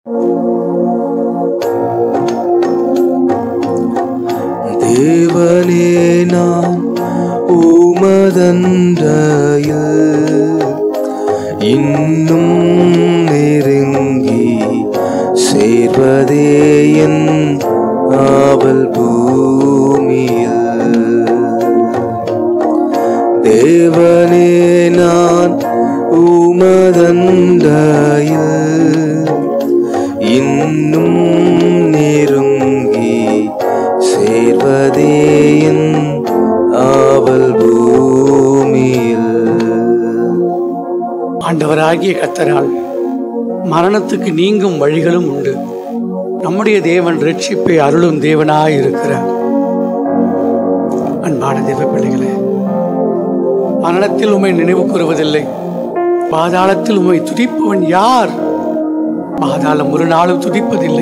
தேவனே நான் உமதன்றையில் இன்னும் நெருங்கி சேர்வதே என் ஆவல் பூமியில் தேவனே நான் உமதன்றையில் இன்னும் நெருங்கி சேர்வதே என் ஆவல் பூமியில் ஆண்டவராகிய கத்தரால் மரணத்துக்கு நீங்கும் வழிகளும் உண்டு நம்முடைய தேவன் ரட்சிப்பை அருளும் தேவனாய் இருக்கிறார் அன்பான தேவ பிள்ளைகளே மரணத்தில் உம்மை நினைவு கூறுவதில்லை பாதாளத்தில் உம்மை துதிப்பவன் யார் பாதாளம் ஒரு நாளும் துதிப்பதில்லை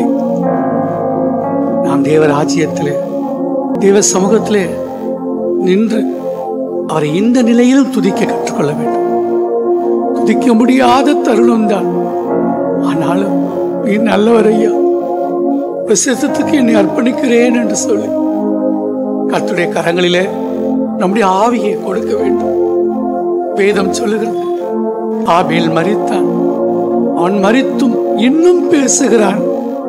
நாம் தேவ ராஜ்யத்திலே தேவ சமூகத்திலே நின்று அவரை இந்த நிலையிலும் துதிக்க கற்றுக்கொள்ள வேண்டும் துதிக்க முடியாத தருணம் தான் ஆனாலும் நீ நல்லவர் ஐயா விசேஷத்துக்கு என்னை அர்ப்பணிக்கிறேன் என்று சொல்லி கர்த்தருடைய கரங்களிலே நம்முடைய ஆவியை கொடுக்க வேண்டும் வேதம் சொல்லுகிறது ஆபேல் மரித்தான் அவன் மரித்தும் இன்னும் பேசுகிறான்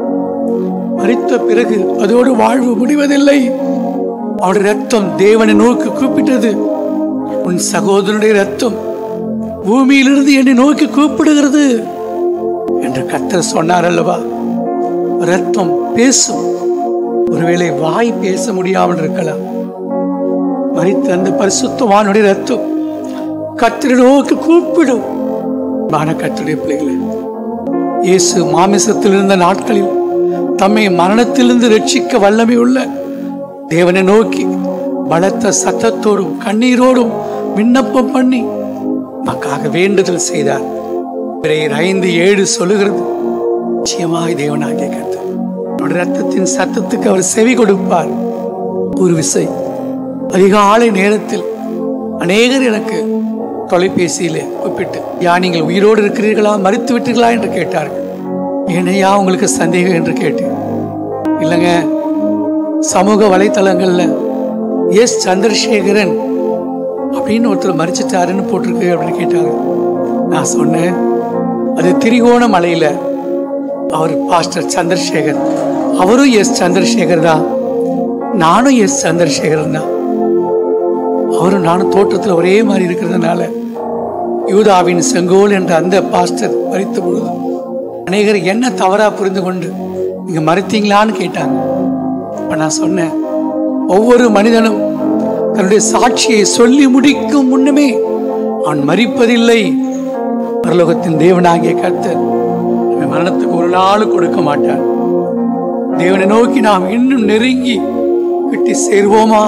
மரித்த பிறகு அதோடு வாழ்வு முடிவதில்லை அவருடைய ரத்தம் தேவனை நோக்கி கூப்பிட்டது உன் சகோதரனுடைய ரத்தம் பூமியிலிருந்து என்னை நோக்கி கூப்பிடுகிறது என்று கத்தர் சொன்னார் அல்லவா ரத்தம் பேசும் ஒருவேளை வாய் பேச முடியாமல் இருக்கலாம் மறித்த அந்த பரிசுத்தவானுடைய ரத்தம் கத்தரை நோக்கி கூப்பிடும் மான கத்தருடைய பிள்ளைகளே இயேசு மாமிசத்தில் இருந்த நாட்களில் தம்மை மரணத்திலிருந்து ரட்சிக்க வல்லமை உள்ள தேவனை நோக்கி பலத்த சத்தத்தோடும் கண்ணீரோடும் விண்ணப்பம் பண்ணி நமக்காக வேண்டுதல் செய்தார் பிறையர் ஐந்து ஏழு சொல்லுகிறது நிச்சயமாய் தேவனாகிய கர்த்தர் அவருடைய ரத்தத்தின் சத்தத்துக்கு அவர் செவி கொடுப்பார் ஒரு விசை அதிகாலை நேரத்தில் அநேகர் எனக்கு தொலைபேசியிலே கூப்பிட்டு யா நீங்கள் உயிரோடு இருக்கிறீர்களா மறித்து விட்டீர்களா என்று கேட்டார்கள் ஏனையா உங்களுக்கு சந்தேகம் என்று கேட்டேன் இல்லைங்க சமூக வலைத்தளங்கள்ல எஸ் சந்திரசேகரன் அப்படின்னு ஒருத்தர் மறிச்சிட்டாருன்னு போட்டிருக்கு அப்படின்னு கேட்டாங்க நான் சொன்னேன் அது திரிகோண மலையில அவர் பாஸ்டர் சந்திரசேகர் அவரும் எஸ் சந்திரசேகர் தான் நானும் எஸ் சந்திரசேகரன் தான் அவரும் நானும் தோற்றத்தில் ஒரே மாதிரி இருக்கிறதுனால யூதாவின் செங்கோல் என்ற அந்த பாஸ்டர் மறித்த பொழுது அநேகர் என்ன தவறா புரிந்து கொண்டு நீங்க மறித்தீங்களான்னு கேட்டாங்க அப்ப நான் சொன்னேன் ஒவ்வொரு மனிதனும் தன்னுடைய சாட்சியை சொல்லி முடிக்கும் முன்னமே அவன் மறிப்பதில்லை பரலோகத்தின் தேவனாகிய கர்த்தர் நம்மை மரணத்துக்கு ஒரு நாள் கொடுக்க மாட்டார் தேவனை நோக்கி நாம் இன்னும் நெருங்கி கிட்டி சேர்வோமா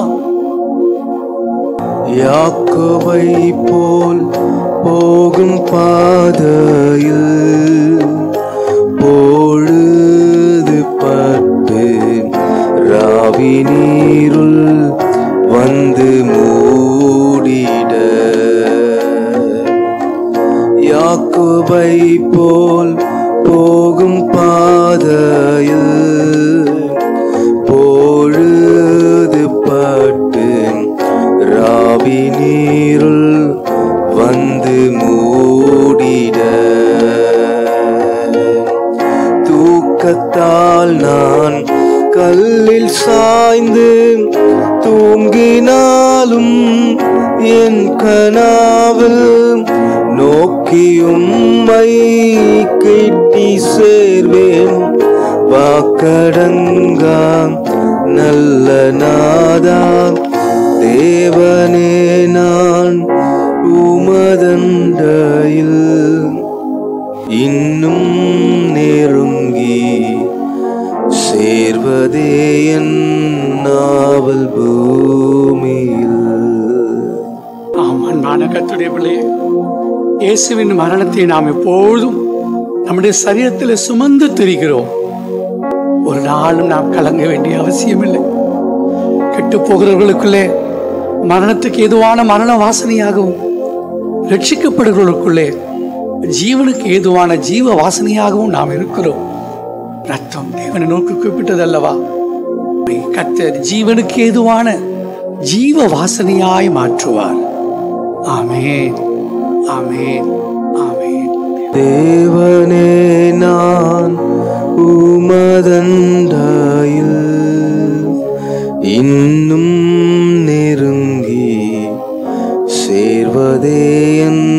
யாக்கோபை போல் போகும் பாதையில் பொழுது பட்டு ராவி நீருள் வந்து மூடிட யாக்கோபை போல் போகும் பாதையில் பொழுது பட்டு ராவி நீருள் வந்து மூடிட தூக்கத்தால் நான் கல்லில் சாய்ந்து தூங்கினாலும் என் கனாவில் நோக்கி உம்மை கிட்டி சேர்வேன் வாக்கடங்கா நல்ல நாதா தேவனே நான் உமதண்டையில் இன்னும் நெருங்கி சேர்வதே என் நாவல் பூமியில் ஆம் அன்பான கத்துடைய பிள்ளையே இயேசுவின் மரணத்தை நாம் எப்பொழுதும் நம்முடைய சரீரத்தில் சுமந்து திரிகிறோம் ஒரு நாளும் நாம் கலங்க வேண்டிய அவசியமில்லை கெட்டு போகிறவர்களுக்குள்ளே மரணத்துக்கு ஏதுவான மரண வாசனையாகவும் ரட்சிக்கப்படுகிறவர்களுக்குள்ளே ஜீவனுக்கு ஏதுவான ஜீவ வாசனையாகவும் நாம் இருக்கிறோம் ரத்தம் தேவனை நோக்கி கூப்பிட்டதல்லவா கத்தர் ஜீவனுக்கு ஏதுவான ஜீவ வாசனையாய் மாற்றுவார் ஆமென் ஆமென் ஆமென் தேவனே நான் உமதண்டாயில் இன்னும் நெருங்கி சேர்வதே என்